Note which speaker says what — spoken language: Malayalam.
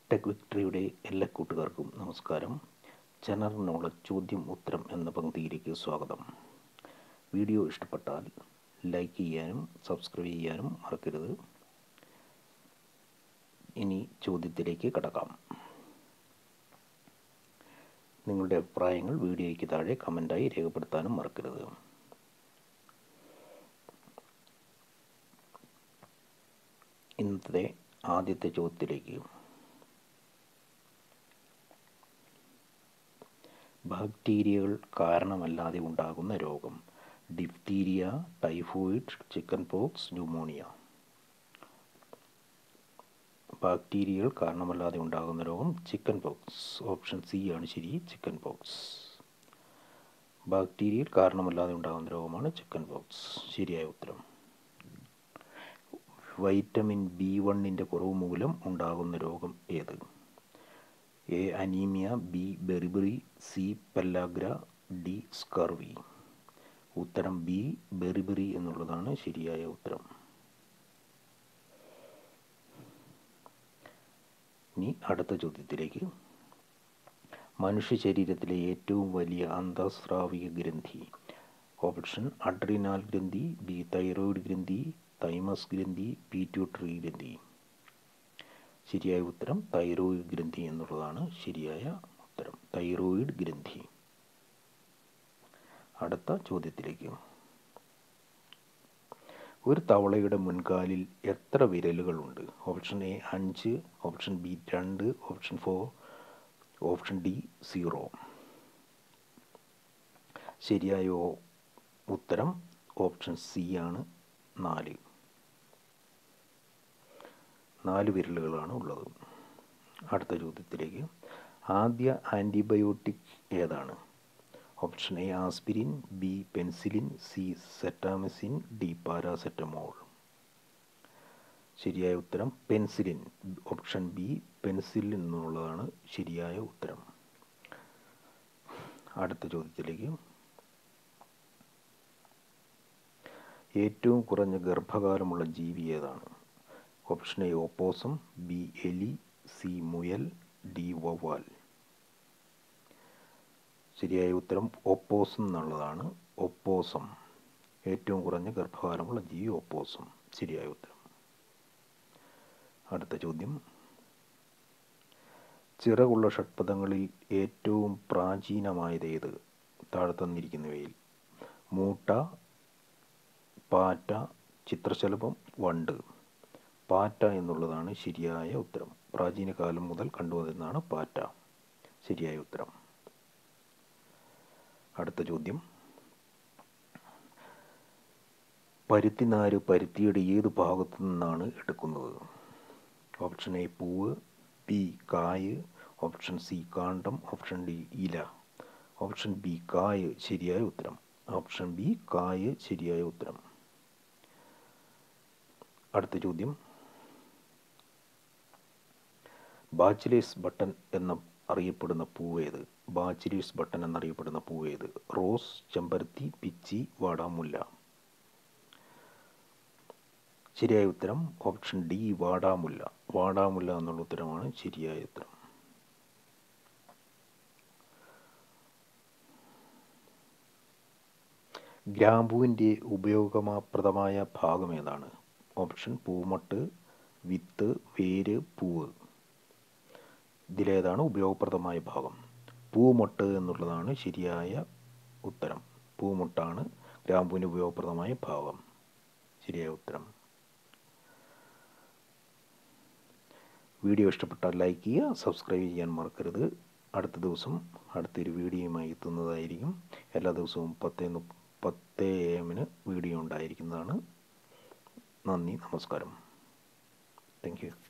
Speaker 1: ടെക് വിക്ടറിയുടെ എല്ലാ കൂട്ടുകാർക്കും നമസ്കാരം ജനറൽ നോളജ് ചോദ്യം ഉത്തരം എന്ന പങ്ക്തിയിലേക്ക് സ്വാഗതം വീഡിയോ ഇഷ്ടപ്പെട്ടാൽ ലൈക്ക് ചെയ്യാനും സബ്സ്ക്രൈബ് ചെയ്യാനും മറക്കരുത് ഇനി ചോദ്യത്തിലേക്ക് കടക്കാം നിങ്ങളുടെ അഭിപ്രായങ്ങൾ വീഡിയോയ്ക്ക് താഴെ കമൻറ്റായി രേഖപ്പെടുത്താനും മറക്കരുത് ഇന്നത്തെ ആദ്യത്തെ ചോദ്യത്തിലേക്ക് ബാക്ടീരിയകൾ കാരണമല്ലാതെ ഉണ്ടാകുന്ന രോഗം diphtheria typhoid chicken pox pneumonia ബാക്ടീരിയകൾ കാരണമല്ലാതെ ഉണ്ടാകുന്ന രോഗം ചിക്കൻ പോക്സ് ഓപ്ഷൻ സി ആണ് ശരി ചിക്കൻ പോക്സ് ബാക്ടീരിയയിൽ കാരണമല്ലാതെ ഉണ്ടാകുന്ന രോഗമാണ് ചിക്കൻ പോക്സ് ശരിയായ ഉത്തരം വൈറ്റമിൻ ബി വണ്ണിൻ്റെ കുറവ് മൂലം ഉണ്ടാകുന്ന രോഗം ഏത് A anaemia B beriberi C pellagra D scurvy ഉത്തരം ബി ബെറിബറി എന്നുള്ളതാണ് ശരിയായ ഉത്തരം ഇനി അടുത്ത ചോദ്യത്തിലേക്ക് മനുഷ്യ ശരീരത്തിലെ ഏറ്റവും വലിയ അന്തസ്രാവിക ഗ്രന്ഥി ഓപ്ഷൻ അഡ്രിനാൽ ഗ്രന്ഥി ബി തൈറോയിഡ് ഗ്രന്ഥി തൈമസ് ഗ്രന്ഥി പീറ്റ്യൂട്ടറി ഗ്രന്ഥി ശരിയായ ഉത്തരം തൈറോയിഡ് ഗ്രന്ഥി എന്നുള്ളതാണ് ശരിയായ ഉത്തരം തൈറോയിഡ് ഗ്രന്ഥി അടുത്ത ചോദ്യത്തിലേക്ക് ഒരു തവളയുടെ മുൻകാലിൽ എത്ര വിരലുകളുണ്ട് ഓപ്ഷൻ എ അഞ്ച് ഓപ്ഷൻ ബി രണ്ട് option four option D zero ശരിയായ ഉത്തരം ഓപ്ഷൻ സി ആണ് നാല് നാല് വിരലുകളാണ് ഉള്ളത് അടുത്ത ചോദ്യത്തിലേക്ക് ആദ്യ ആൻറ്റിബയോട്ടിക് ഏതാണ് option A aspirin B penicillin C സെറ്റാമിസിൻ ഡി പാരാസെറ്റമോൾ ശരിയായ ഉത്തരം പെൻസിലിൻ ഓപ്ഷൻ ബി പെൻസിലിൻ എന്നുള്ളതാണ് ശരിയായ ഉത്തരം അടുത്ത ചോദ്യത്തിലേക്ക് ഏറ്റവും കുറഞ്ഞ ഗർഭകാലമുള്ള ജീവി ഏതാണ് ഓപ്ഷൻ എ ഓപ്പോസം ബി എലി സി മുയൽ ഡി വവ്വാൽ ശരിയായ ഉത്തരം ഒപ്പോസം എന്നുള്ളതാണ് ഒപ്പോസം ഏറ്റവും കുറഞ്ഞ ഗർഭകാലമുള്ള ജീവി ഒപ്പോസം ശരിയായ ഉത്തരം അടുത്ത ചോദ്യം ചിറകുള്ള ഷഡ്പദങ്ങളിൽ ഏറ്റവും പ്രാചീനമായത് ഏത് താഴെ തന്നിരിക്കുന്നവയിൽ മൂട്ട പാറ്റ ചിത്രശലഭം വണ്ട് പാറ്റ എന്നുള്ളതാണ് ശരിയായ ഉത്തരം പ്രാചീന കാലം മുതൽ കണ്ടുവന്നിരുന്നതാണ് പാറ്റ ശരിയായ ഉത്തരം അടുത്ത ചോദ്യം പരുത്തിനാര് പരുത്തിയുടെ ഏത് ഭാഗത്തു നിന്നാണ് എടുക്കുന്നത് ഓപ്ഷൻ എ പൂവ് ബി കായ് ഓപ്ഷൻ സി കാണ്ടം ഓപ്ഷൻ ഡി ഇല ഓപ്ഷൻ ബി കായ് ശരിയായ ഉത്തരം ഓപ്ഷൻ ബി കായ് ശരിയായ ഉത്തരം അടുത്ത ചോദ്യം ബാച്ചിലേഴ്സ് ബട്ടൺ എന്ന അറിയപ്പെടുന്ന പൂവേത് ബാച്ചിലേഴ്സ് ബട്ടൺ എന്നറിയപ്പെടുന്ന പൂവേത് റോസ് ചെമ്പരത്തി പിച്ചി വാടാമുല്ല ശരിയായ ഉത്തരം ഓപ്ഷൻ ഡി വാടാമുല്ല വാടാമുല്ല എന്നുള്ള ഉത്തരമാണ് ശരിയായ ഉത്തരം ഗ്രാമ്പുവിൻ്റെ ഉപയോഗപ്രദമായ ഭാഗം ഏതാണ് ഓപ്ഷൻ പൂമട്ട് വിത്ത് വേര് പൂവ് ഇതിലേതാണ് ഉപയോഗപ്രദമായ ഭാഗം പൂമൊട്ട് എന്നുള്ളതാണ് ശരിയായ ഉത്തരം പൂമൊട്ടാണ് ഗ്രാമ്പുവിന് ഉപയോഗപ്രദമായ ഭാഗം ശരിയായ ഉത്തരം വീഡിയോ ഇഷ്ടപ്പെട്ടാൽ ലൈക്ക് ചെയ്യുക സബ്സ്ക്രൈബ് ചെയ്യാൻ മറക്കരുത് അടുത്ത ദിവസം അടുത്തൊരു വീഡിയോയുമായി എത്തുന്നതായിരിക്കും എല്ലാ ദിവസവും പത്തേ പത്ത് എമ്മിന് വീഡിയോ ഉണ്ടായിരിക്കുന്നതാണ് നന്ദി നമസ്കാരം താങ്ക് യു